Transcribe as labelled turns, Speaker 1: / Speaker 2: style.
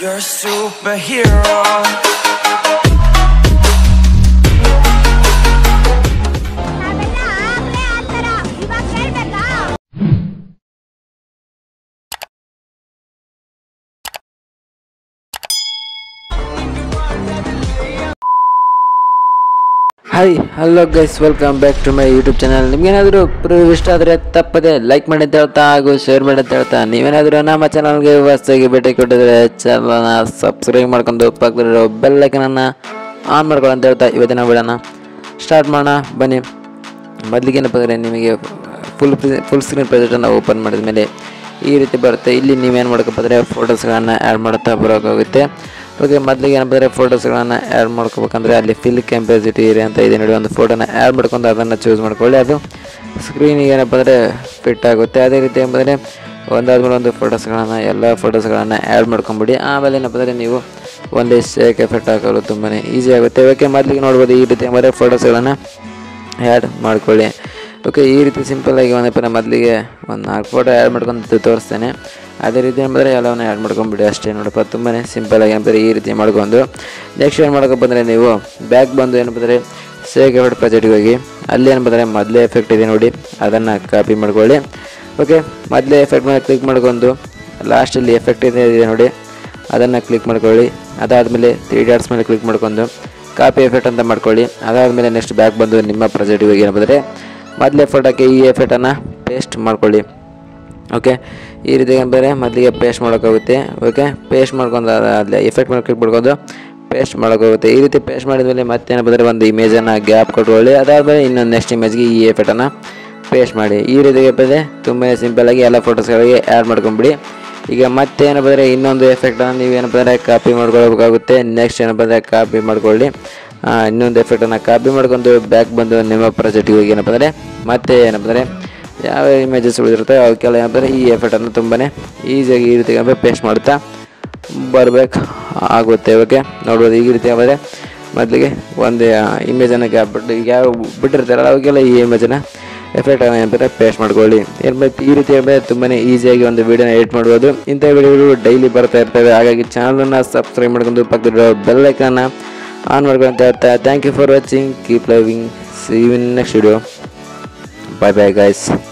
Speaker 1: You're a superhero.
Speaker 2: ನಾವೆಲ್ಲ ಆಗ್ಲೇ ಆ ಥರ ಇವಾಗ ಹೇಳ್ಬೇಕಾ
Speaker 3: hi hello guys welcome back to my YouTube channel ನಿಮ್ಗೇನಾದರೂ ಪ್ರೂವ್ ಇಷ್ಟ ಆದರೆ ತಪ್ಪದೆ ಲೈಕ್ ಮಾಡಿ ಅಂತ ಹೇಳ್ತಾ ಹಾಗೂ ಶೇರ್ ಮಾಡಿ ಅಂತ ಹೇಳ್ತಾ ನೀವೇನಾದರೂ ನಮ್ಮ ಚಾನಲ್ಗೆ ಹೊಸದಾಗಿ ಭೇಟಿ ಕೊಟ್ಟಿದ್ರೆ ಚಾನಲ್ನ ಸಬ್ಸ್ಕ್ರೈಬ್ ಮಾಡ್ಕೊಂಡು ಪಕ್ಕದಲ್ಲಿರೋ ಬೆಲ್ ಐಕನನ್ನು ಆನ್ ಮಾಡ್ಕೊಳ್ಳಿ ಅಂತ ಹೇಳ್ತಾ ಇವತ್ತಿನ ವಿಡಿಯೋನ ಸ್ಟಾರ್ಟ್ ಮಾಡೋಣ ಬನ್ನಿ ಮೊದಲಿಗೆ ಏನಪ್ಪ ಅಂದರೆ ನಿಮಗೆ ಫುಲ್ ಫುಲ್ ಸ್ಕ್ರೀನ್ ಪ್ರೆಸೆಂಟನ್ನು ಓಪನ್ ಮಾಡಿದ ಮೇಲೆ ಈ ರೀತಿ ಬರುತ್ತೆ ಇಲ್ಲಿ ನೀವೇನು ಮಾಡ್ಕಪ್ಪ ಅಂದರೆ ಫೋಟೋಸ್ಗಳನ್ನು ಆ್ಯಡ್ ಮಾಡ್ತಾ ಬರೋಕ್ಕಾಗುತ್ತೆ ಓಕೆ ಮೊದಲಿಗೆ ಏನಪ್ಪ ಅಂದರೆ ಫೋಟೋಸ್ಗಳನ್ನು ಆ್ಯಡ್ ಮಾಡ್ಕೋಬೇಕಂದ್ರೆ ಅಲ್ಲಿ ಫಿಲ್ ಕೆಂಪಾಸಿಟಿ ಏರಿಯಾ ಅಂತ ಇದೆ ನೋಡಿ ಒಂದು ಫೋಟೋನ ಆ್ಯಡ್ ಮಾಡ್ಕೊಂಡು ಅದನ್ನು ಚೂಸ್ ಮಾಡ್ಕೊಳ್ಳಿ ಅದು ಸ್ಕ್ರೀನಿಗೆ ಏನಪ್ಪ ಅಂದರೆ ಫಿಟ್ ಆಗುತ್ತೆ ಅದೇ ರೀತಿ ಏನಂದರೆ ಒಂದಾದ್ಮೇಲೆ ಒಂದು ಫೋಟೋಸ್ಗಳನ್ನು ಎಲ್ಲ ಫೋಟೋಸ್ಗಳನ್ನು ಆ್ಯಡ್ ಮಾಡ್ಕೊಂಬಿಡಿ ಆಮೇಲೆ ಏನಪ್ಪ ಅಂದರೆ ನೀವು ಒಂದೇ ಶೇಕ್ ಎಫೆಕ್ಟ್ ಹಾಕಲು ತುಂಬಾ ಈಸಿ ಆಗುತ್ತೆ ಓಕೆ ಮೊದಲಿಗೆ ನೋಡ್ಬೋದು ಈ ರೀತಿ ಅಂದರೆ ಫೋಟೋಸ್ಗಳನ್ನು ಆ್ಯಡ್ ಮಾಡ್ಕೊಳ್ಳಿ ಓಕೆ ಈ ರೀತಿ ಸಿಂಪಲ್ಲಾಗಿ ಒಂದಪ್ಪ ಮೊದಲಿಗೆ ಒಂದು ನಾಲ್ಕು ಫೋಟೋ ಆ್ಯಡ್ ಮಾಡ್ಕೊಂಡು ತೋರಿಸ್ತೇನೆ ಅದೇ ರೀತಿ ಏನಂದರೆ ಎಲ್ಲವನ್ನ ಆ್ಯಡ್ ಮಾಡ್ಕೊಂಬಿಡಿ ಅಷ್ಟೇ ನೋಡಪ್ಪ ತುಂಬಾ ಸಿಂಪಲ್ಲಾಗಿ ಏನಂದರೆ ಈ ರೀತಿ ಮಾಡ್ಕೊಂಡು ನೆಕ್ಸ್ಟ್ ಏನು ಮಾಡ್ಕೊ ಬಂದರೆ ನೀವು ಬ್ಯಾಕ್ ಬಂದು ಏನಂದರೆ ಸೇಕ್ ಎಫೆಕ್ಟ್ ಪ್ರಾಜೆಕ್ಟ್ಗೆ ಹೋಗಿ ಅಲ್ಲಿ ಏನು ಬಂದರೆ ಮೊದಲೇ ಎಫೆಕ್ಟ್ ಇದೆ ನೋಡಿ ಅದನ್ನು ಕಾಪಿ ಮಾಡ್ಕೊಳ್ಳಿ ಓಕೆ ಮೊದಲೇ ಎಫೆಕ್ಟ್ ಮೇಲೆ ಕ್ಲಿಕ್ ಮಾಡ್ಕೊಂಡು ಲಾಸ್ಟಲ್ಲಿ ಎಫೆಕ್ಟ್ ಇದೆ ಇದೆ ನೋಡಿ ಅದನ್ನು ಕ್ಲಿಕ್ ಮಾಡ್ಕೊಳ್ಳಿ ಅದಾದಮೇಲೆ ತ್ರೀ ಡಾಟ್ಸ್ ಮೇಲೆ ಕ್ಲಿಕ್ ಮಾಡ್ಕೊಂಡು ಕಾಪಿ ಎಫೆಕ್ಟ್ ಅಂತ ಮಾಡ್ಕೊಳ್ಳಿ ಅದಾದಮೇಲೆ ನೆಕ್ಸ್ಟ್ ಬ್ಯಾಕ್ ಬಂದು ನಿಮ್ಮ ಪ್ರಾಜೆಕ್ಟಿಗೆ ಹೋಗಿ ಏನಂದರೆ ಮೊದಲೇ ಫೋಟೋಕ್ಕೆ ಈ ಎಫೆಕ್ಟನ್ನು ಪೇಸ್ಟ್ ಮಾಡ್ಕೊಳ್ಳಿ ಓಕೆ ಈ ರೀತಿ ಏನಂದರೆ ಮೊದಲಿಗೆ ಪೇಸ್ಟ್ ಮಾಡೋಕ್ಕಾಗುತ್ತೆ ಓಕೆ ಪೇಸ್ಟ್ ಮಾಡ್ಕೊಂಡು ಅದಾದ ಎಫೆಕ್ಟ್ ಮೇಲೆ ಕ್ಲಿಕ್ ಮಾಡ್ಕೊಂಡು ಪೇಸ್ಟ್ ಮಾಡೋಕ್ಕಾಗುತ್ತೆ ಈ ರೀತಿ ಪೇಸ್ಟ್ ಮಾಡಿದ್ಮೇಲೆ ಮತ್ತೇನು ಬಂದರೆ ಒಂದು ಇಮೇಜನ್ನು ಗ್ಯಾಪ್ ಕೊಟ್ಕೊಳ್ಳಿ ಅದಾದಮೇಲೆ ಇನ್ನೊಂದು ನೆಕ್ಸ್ಟ್ ಇಮೇಜ್ಗೆ ಈ ಎಫೆಕ್ಟನ್ನು ಪೇಸ್ಟ್ ಮಾಡಿ ಈ ರೀತಿ ಬಂದರೆ ತುಂಬಾ ಸಿಂಪಲ್ಲಾಗಿ ಎಲ್ಲ ಫೋಟೋಸ್ಗಳಿಗೆ ಆ್ಯಡ್ ಮಾಡ್ಕೊಂಬಿಡಿ ಈಗ ಮತ್ತೆ ಏನಪ್ಪ ಅಂದರೆ ಇನ್ನೊಂದು ಎಫೆಕ್ಟನ್ನು ನೀವು ಏನಪ್ಪ ಅಂದರೆ ಕಾಪಿ ಮಾಡ್ಕೊಳ್ಬೇಕಾಗುತ್ತೆ ನೆಕ್ಸ್ಟ್ ಏನಪ್ಪ ಅಂದರೆ ಕಾಪಿ ಮಾಡ್ಕೊಳ್ಳಿ ಆ, ಇನ್ನೊಂದು ಎಫೆಕ್ಟನ್ನು ಕಾಪಿ ಮಾಡ್ಕೊಂಡು ಬ್ಯಾಕ್ ಬಂದು ನಿಮ್ಮ ಪ್ರಾಜೆಕ್ಟಿಗೆ ಹೋಗಿ ಏನಪ್ಪ ಅಂದರೆ ಮತ್ತೆ ಏನಪ್ಪ ಅಂದರೆ ಯಾವ ಇಮೇಜಸ್ ಉಳಿದಿರುತ್ತೆ ಅವಕ್ಕೆಲ್ಲ ಏನಪ್ಪ ಅಂದರೆ ಈ ಎಫೆಕ್ಟನ್ನು ತುಂಬಾ ಈಸಿಯಾಗಿ ಈ ರೀತಿ ಪೇಸ್ಟ್ ಮಾಡ್ತಾ ಬರಬೇಕು ಆಗುತ್ತೆ ಓಕೆ ನೋಡ್ಬೋದು ಈ ರೀತಿ ಅಂದರೆ ಮೊದಲಿಗೆ ಒಂದು ಇಮೇಜನ್ನು ಗ್ಯಾಪ್ ಬಿಟ್ಟು ಈಗ ಯಾವ ಬಿಟ್ಟಿರ್ತಾರಲ್ಲ ಅವಕ್ಕೆಲ್ಲ ಈ ಇಮೇಜನ್ನು ಎಫೆಕ್ಟ್ ಏನಂತಾರೆ ಪೇಸ್ಟ್ ಮಾಡ್ಕೊಳ್ಳಿ ಏನು ಮತ್ತೆ ಈ ರೀತಿ ಅಂದರೆ ತುಂಬಾ ಈಸಿಯಾಗಿ ಒಂದು ವೀಡಿಯೋನ ಎಡಿಟ್ ಮಾಡ್ಬೋದು ಇಂಥ ವೀಡಿಯೋಗಳು ಡೈಲಿ ಬರ್ತಾ ಇರ್ತವೆ ಹಾಗಾಗಿ ಚಾನಲನ್ನು ಸಬ್ಸ್ಕ್ರೈಬ್ ಮಾಡ್ಕೊಂಡು ಪಕ್ಕದಲ್ಲಿರೋ ಬೆಲ್ ಐಕನ್ನ ಆನ್ ಮಾಡ್ಕೊಂಡು ಅಂತ ಹೇಳ್ತಾ thank you for watching keep loving see you in next video bye bye guys